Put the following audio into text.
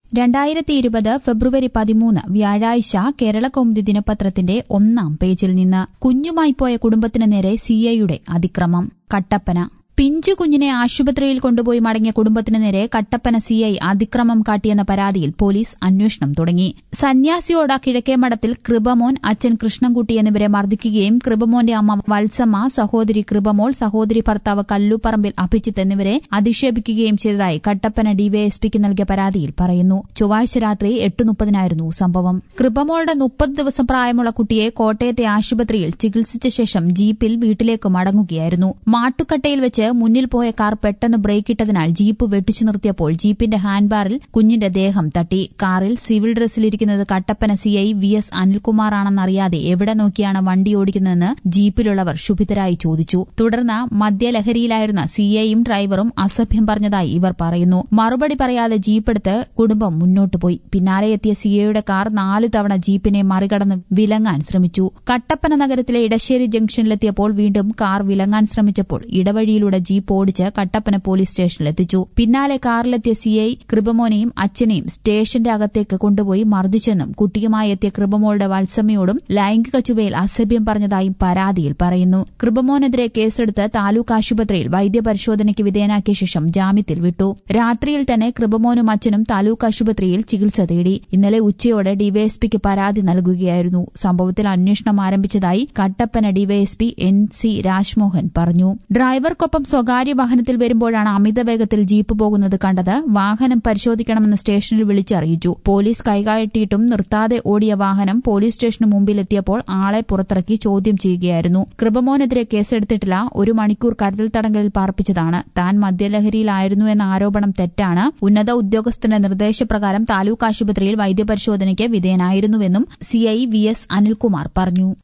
രണ്ടായിരത്തി ഇരുപത് ഫെബ്രുവരി പതിമൂന്ന് വ്യാഴാഴ്ച കേരളകൗമുദി ദിനപത്രത്തിന്റെ ഒന്നാം പേജിൽ നിന്ന് കുഞ്ഞുമായി പോയ കുടുംബത്തിനു നേരെ സിഐയുടെ അതിക്രമം കട്ടപ്പന പിഞ്ചു കുഞ്ഞിനെ ആശുപത്രിയിൽ കൊണ്ടുപോയി മടങ്ങിയ കുടുംബത്തിനു നേരെ കട്ടപ്പന സിഐ അതിക്രമം കാട്ടിയെന്ന പരാതിയിൽ പോലീസ് അന്വേഷണം തുടങ്ങി സന്യാസിയോട കിഴക്കേമഠത്തിൽ കൃപമോൻ അച്ഛൻ കൃഷ്ണൻകുട്ടി എന്നിവരെ മർദ്ദിക്കുകയും കൃപമോന്റെ അമ്മ വത്സമ്മ സഹോദരി കൃപമോൾ സഹോദരി ഭർത്താവ് കല്ലുപറമ്പിൽ അഭിജിത്ത് എന്നിവരെ അധിക്ഷേപിക്കുകയും ചെയ്തതായി കട്ടപ്പന ഡിവൈഎസ്പിക്ക് നൽകിയ പരാതിയിൽ പറയുന്നു ചൊവ്വാഴ്ച രാത്രി എട്ട് മുപ്പതിനായിരുന്നു സംഭവം കൃപമോളുടെ മുപ്പത് ദിവസം പ്രായമുള്ള കുട്ടിയെ കോട്ടയത്തെ ആശുപത്രിയിൽ ചികിത്സിച്ച ശേഷം ജീപ്പിൽ വീട്ടിലേക്ക് മടങ്ങുകയായിരുന്നു മാട്ടുക്കട്ടയിൽ വെച്ച് മുന്നിൽ പോയ കാർ പെട്ടെന്ന് ബ്രേക്കിട്ടതിനാൽ ജീപ്പ് വെട്ടിച്ചു നിർത്തിയപ്പോൾ ജീപ്പിന്റെ ഹാൻഡ്ബാറിൽ കുഞ്ഞിന്റെ ദേഹം തട്ടി കാറിൽ സിവിൽ ഡ്രസ്സിലിരിക്കുന്നത് കട്ടപ്പന സിഐ വി എസ് അനിൽകുമാറാണെന്നറിയാതെ എവിടെ നോക്കിയാണ് വണ്ടി ഓടിക്കുന്നതെന്ന് ജീപ്പിലുള്ളവർ ശുഭിതരായി ചോദിച്ചു തുടർന്ന് മദ്യലഹരിയിലായിരുന്ന സിഐയും ഡ്രൈവറും അസഭ്യം പറഞ്ഞതായി ഇവർ പറയുന്നു മറുപടി പറയാതെ ജീപ്പെടുത്ത് കുടുംബം മുന്നോട്ടു പോയി പിന്നാലെ എത്തിയ സിഐയുടെ കാർ നാലു തവണ ജീപ്പിനെ മറികടന്ന് വിലങ്ങാൻ ശ്രമിച്ചു കട്ടപ്പന നഗരത്തിലെ ഇടശ്ശേരി ജംഗ്ഷനിലെത്തിയപ്പോൾ വീണ്ടും കാർ വിലങ്ങാൻ ശ്രമിച്ചപ്പോൾ ഇടവഴിയിലൂടെ ജീപ്പ് ഓടിച്ച് കട്ടപ്പന പോലീസ് സ്റ്റേഷനിലെത്തിച്ചു പിന്നാലെ കാറിലെത്തിയ സിഐ കൃപമോനെയും അച്ഛനെയും സ്റ്റേഷന്റെ അകത്തേക്ക് കൊണ്ടുപോയി മർദ്ദിച്ചെന്നും കുട്ടിയുമായി എത്തിയ കൃപമോളുടെ വത്സമ്മയോടും ലൈംഗിക ചുവയിൽ അസഭ്യം പറഞ്ഞതായും പരാതിയിൽ പറയുന്നു കൃപമോനെതിരെ കേസെടുത്ത് താലൂക്ക് ആശുപത്രിയിൽ വൈദ്യപരിശോധനയ്ക്ക് വിധേയനാക്കിയ ശേഷം ജാമ്യത്തിൽ വിട്ടു രാത്രിയിൽ തന്നെ കൃപമോനും അച്ഛനും താലൂക്ക് ആശുപത്രിയിൽ ചികിത്സ തേടി ഇന്നലെ ഉച്ചയോടെ ഡിവൈഎസ്പിക്ക് പരാതി നൽകുകയായിരുന്നു സംഭവത്തിൽ അന്വേഷണം ആരംഭിച്ചതായി Kattappana DYSP N C Rajmohan പറഞ്ഞു ഡ്രൈവർക്കൊപ്പം സ്വകാര്യ വാഹനത്തിൽ വരുമ്പോഴാണ് അമിത വേഗത്തിൽ ജീപ്പ് പോകുന്നത് കണ്ടത് വാഹനം പരിശോധിക്കണമെന്ന് സ്റ്റേഷനിൽ വിളിച്ചറിയിച്ചു പോലീസ് കൈകാട്ടിയിട്ടും നിർത്താതെ ഓടിയ വാഹനം പോലീസ് സ്റ്റേഷന് മുമ്പിലെത്തിയപ്പോൾ ആളെ പുറത്തിറക്കി ചോദ്യം ചെയ്യുകയായിരുന്നു കൃപമോനെതിരെ കേസെടുത്തിട്ടില്ല ഒരു മണിക്കൂർ കരുതൽ തടങ്കലിൽ പാർപ്പിച്ചതാണ് താൻ മദ്യലഹരിയിലായിരുന്നു എന്ന ആരോപണം തെറ്റാണ് ഉന്നത ഉദ്യോഗസ്ഥന്റെ നിർദ്ദേശപ്രകാരം താലൂക്ക് ആശുപത്രിയിൽ വൈദ്യപരിശോധനയ്ക്ക് വിധേയനായിരുന്നുവെന്നും സിഐ വി എസ് അനിൽകുമാർ പറഞ്ഞു